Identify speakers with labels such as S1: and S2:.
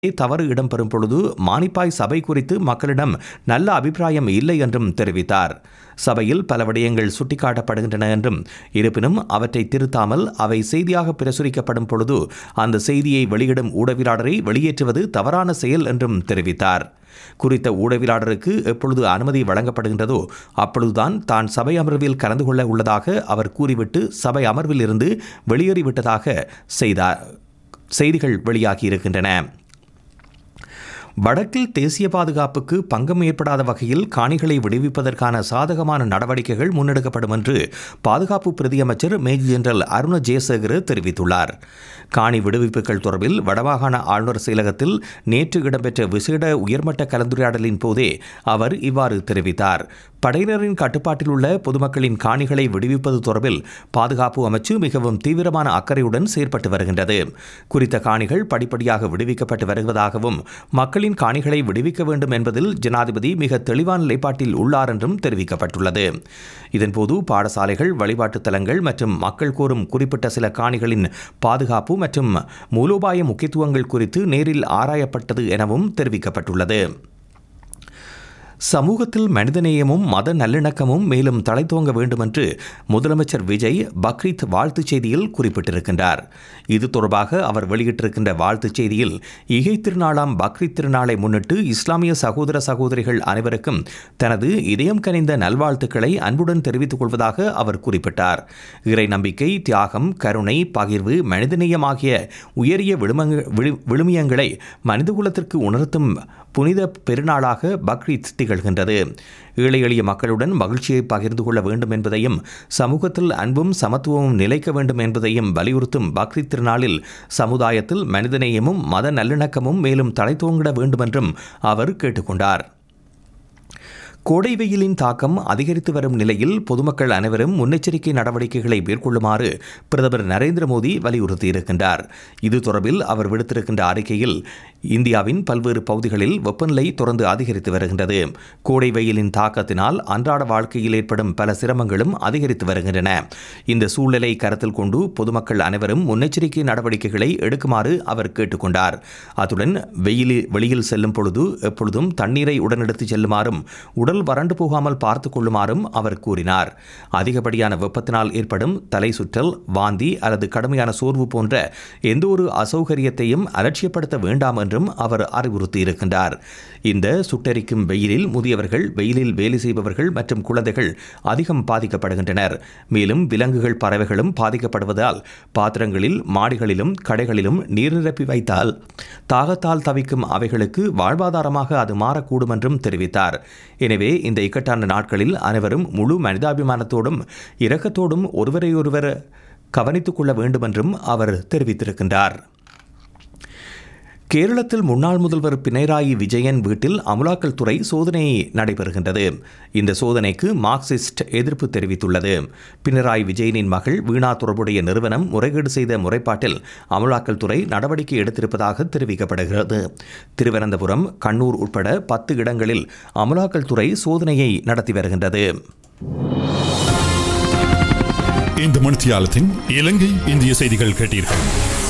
S1: தவறு இடம்பெறும் பொழுது மானிப்பாய் சபை குறித்து மக்களிடம் நல்ல அபிப்பிராயம் இல்லை என்றும் தெரிவித்தார் சபையில் பல விடயங்கள் சுட்டிக்காட்டப்படுகின்றன என்றும் இருப்பினும் அவற்றை திருத்தாமல் அவை செய்தியாக பிரசுரிக்கப்படும் பொழுது அந்த செய்தியை வெளியிடும் ஊடகவியலாளரை வெளியேற்றுவது தவறான செயல் என்றும் தெரிவித்தார் குறித்த ஊடகவியலாளருக்கு எப்பொழுது அனுமதி வழங்கப்படுகின்றதோ அப்பொழுதுதான் தான் சபை அமர்வில் கலந்து கொள்ள உள்ளதாக அவர் கூறிவிட்டு சபை அமர்வில் இருந்து வெளியேறிவிட்டதாக செய்தார் செய்திகள் வெளியாகி இருக்கின்றன வடக்கில் தேசிய பாதுகாப்புக்கு பங்கம் ஏற்படாத வகையில் காணிகளை விடுவிப்பதற்கான சாதகமான நடவடிக்கைகள் முன்னெடுக்கப்படும் என்று பாதுகாப்பு பிரதியமைச்சர் மேஜர் ஜெனரல் அருண ஜெயசேகர் தெரிவித்துள்ளார் காணி விடுவிப்புகள் தொடர்பில் வடமாகாண ஆளுநர் செயலகத்தில் நேற்று இடம்பெற்ற விசேட உயர்மட்ட கலந்துரையாடலின் போதே அவர் இவ்வாறு தெரிவித்தார் படையினரின் கட்டுப்பாட்டில் உள்ள பொதுமக்களின் காணிகளை விடுவிப்பது தொடர்பில் பாதுகாப்பு அமைச்சு மிகவும் தீவிரமான அக்கறையுடன் செயற்பட்டு வருகின்றது குறித்த காணிகள் படிப்படியாக விடுவிக்கப்பட்டு வருவதாகவும் மக்களின் காணிகளை விடுவிக்க வேண்டும் என்பதில் ஜனாதிபதி மிக தெளிவான நிலைப்பாட்டில் உள்ளார் என்றும் தெரிவிக்கப்பட்டுள்ளது இதன்போது பாடசாலைகள் வழிபாட்டுத் தலங்கள் மற்றும் மக்கள் கோரும் குறிப்பிட்ட சில காணிகளின் பாதுகாப்பு மற்றும் மூலோபாய முக்கியத்துவங்கள் குறித்து நேரில் ஆராயப்பட்டது எனவும் தெரிவிக்கப்பட்டுள்ளது சமூகத்தில் மனிதநேயமும் மத நல்லிணக்கமும் மேலும் தழைத்தோங்க வேண்டும் என்று முதலமைச்சர் விஜய் பக்ரீத் வாழ்த்துச் செய்தியில் குறிப்பிட்டிருக்கின்றார் இது தொடர்பாக அவர் வெளியிட்டிருக்கின்ற வாழ்த்துச் செய்தியில் இகை திருநாளாம் பக்ரீத் திருநாளை முன்னிட்டு இஸ்லாமிய சகோதர சகோதரிகள் அனைவருக்கும் தனது இதயம் கனிந்த நல்வாழ்த்துக்களை அன்புடன் தெரிவித்துக் கொள்வதாக அவர் குறிப்பிட்டார் இறை நம்பிக்கை தியாகம் கருணை பகிர்வு மனிதநேயம் ஆகிய உயரிய விழுமங்க விழு விழுமியங்களை மனிதகுலத்திற்கு உணர்த்தும் புனித பெருநாளாக பக்ரீத் திகழ்கின்றது ஏழை எளிய மக்களுடன் மகிழ்ச்சியை பகிர்ந்து கொள்ள வேண்டும் என்பதையும் சமூகத்தில் அன்பும் சமத்துவமும் நிலைக்க வேண்டும் என்பதையும் வலியுறுத்தும் பக்ரீத் திருநாளில் சமுதாயத்தில் மனிதநேயமும் மத நல்லிணக்கமும் மேலும் தலைத்தோங்கிட வேண்டுமென்றும் அவர் கேட்டுக்கொண்டார் கோடை வெயிலின் தாக்கம் அதிகரித்து வரும் நிலையில் பொதுமக்கள் அனைவரும் முன்னெச்சரிக்கை நடவடிக்கைகளை மேற்கொள்ளுமாறு பிரதமர் நரேந்திர மோடி வலியுறுத்தியிருக்கின்றார் இது தொடர்பில் அவர் விடுத்திருக்கின்ற அறிக்கையில் இந்தியாவின் பல்வேறு பகுதிகளில் வெப்பநிலை தொடர்ந்து அதிகரித்து வருகின்றது கோடை வெயிலின் தாக்கத்தினால் அன்றாட வாழ்க்கையில் ஏற்படும் பல சிரமங்களும் அதிகரித்து வருகின்றன இந்த சூழ்நிலை கருத்தில் கொண்டு பொதுமக்கள் அனைவரும் முன்னெச்சரிக்கை நடவடிக்கைகளை எடுக்குமாறு அவர் கேட்டுக்கொண்டார் அத்துடன் வெயிலில் வெளியில் செல்லும் பொழுது எப்பொழுதும் தண்ணீரை உடனெடுத்து செல்லுமாறும் உடல் வறண்டு போகாமல் பார்த்து கொள்ளுமாறும் அவர் கூறினார் அதிகப்படியான வெப்பத்தினால் ஏற்படும் தலை சுற்றல் வாந்தி அல்லது கடுமையான சோர்வு போன்ற எந்த ஒரு அசௌகரியத்தையும் அலட்சியப்படுத்த வேண்டாம் என்றும் அவர் அறிவுறுத்தியிருக்கின்றார் இந்த சுட்டெரிக்கும் வெயிலில் முதியவர்கள் வெயிலில் வேலை செய்பவர்கள் மற்றும் குழந்தைகள் அதிகம் பாதிக்கப்படுகின்றனர் மேலும் விலங்குகள் பறவைகளும் பாதிக்கப்படுவதால் பாத்திரங்களில் மாடிகளிலும் கடைகளிலும் நீர் நிரப்பி வைத்தால் தாகத்தால் தவிக்கும் அவைகளுக்கு வாழ்வாதாரமாக அது மாறக்கூடும் என்றும் தெரிவித்தார் எனவே இந்த இக்கட்டான நாட்களில் அனைவரும் முழு மனிதாபிமானத்தோடும் இரக்கத்தோடும் ஒருவரையொருவர் கவனித்துக் கொள்ள வேண்டும் என்றும் அவர் தெரிவித்திருக்கின்றார் கேரளத்தில் முன்னாள் முதல்வர் பினராயி விஜயன் வீட்டில் அமலாக்கல் துறை சோதனை நடைபெறுகின்றது இந்த சோதனைக்கு மார்க்சிஸ்ட் எதிர்ப்பு தெரிவித்துள்ளது பினராயி விஜயனின் மகள் வீணா தொடர்புடைய நிறுவனம் முறைகேடு செய்த முறைப்பாட்டில் அமலாக்கல் துறை நடவடிக்கை எடுத்திருப்பதாக தெரிவிக்கப்படுகிறது திருவனந்தபுரம் கண்ணூர் உட்பட பத்து இடங்களில் அமலாக்கல் துறை சோதனையை நடத்தி வருகின்றது
S2: இந்த மணித்தியாலத்தின் இலங்கை இந்திய செய்திகள் கேட்டீர்கள்